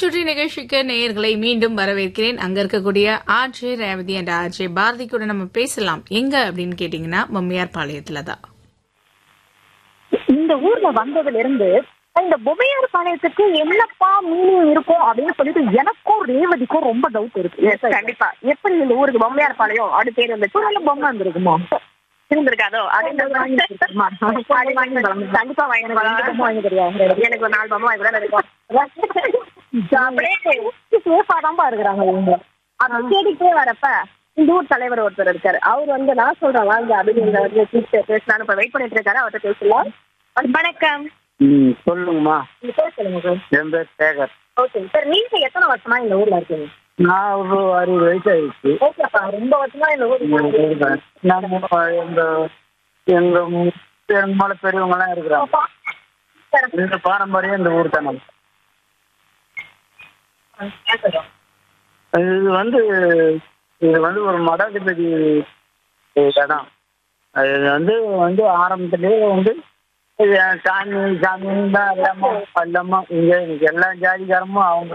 சுற்றி நிகழ்ச்சிக்கு நேயர்களை மீண்டும் வரவேற்கிறேன் அங்க இருக்கக்கூடிய ஆர்ஜே ரேவதி என்ற ஆர்ஜே பாரதி கூட நம்ம பேசலாம் எங்க அப்படின்னு கேட்டீங்கன்னா பொம்மையார் பாளையத்துல தான் இந்த ஊர்ல வந்ததுல இருந்து இந்த பொம்மையார் பாளையத்துக்கு என்னப்பா மீனிங் இருக்கும் அப்படின்னு சொல்லிட்டு எனக்கும் ரேவதிக்கும் ரொம்ப டவுட் இருக்கு கண்டிப்பா எப்படி இந்த ஊருக்கு பொம்மையார் பாளையம் அப்படி பேர் வந்துச்சு நல்ல பொம்மை இருந்திருக்குமா இருந்திருக்காதோ கண்டிப்பா வாங்கி தெரியாது எனக்கு ஒரு நாலு பொம்மை வாங்கி கூட இருக்கும் சேஃபா தான் இருக்கிறாங்க இவங்க அது தேடிக்கிட்டே வரப்ப இந்த ஊர் தலைவர் ஒருத்தர் இருக்காரு அவர் வந்து நான் சொல்றேன் வாங்க அப்படின்னு வந்து கூப்பிட்டு பேசலாம்னு இப்ப வெயிட் பண்ணிட்டு இருக்காரு அவர்கிட்ட பேசலாம் வணக்கம் ம் சொல்லுங்கம்மா உங்க பேர் சொல்லுங்க சார் என் பேர் சேகர் ஓகே சார் நீங்க எத்தனை வருஷமா இந்த ஊர்ல இருக்கீங்க நான் ஒரு அறுபது வயசு ஆயிடுச்சு ஓகேப்பா ரொம்ப வருஷமா இந்த ஊர்ல இருக்கீங்க. நாங்கள் எங்க எங்க மு- எங்க மேல பெரியவங்க எல்லாம் இருக்கிறாங்க சார், இந்த பாரம்பரியம் இந்த ஊர் தானே இது வந்து இது வந்து ஒரு மடாதிபதி இடம் அது வந்து வந்து ஆரம்பத்திலேயே வந்து இது சாமி சாமின்னு தான் எல்லாமே எல்லாமே இங்கே எல்லா ஜாதிக்காரமும் அவங்க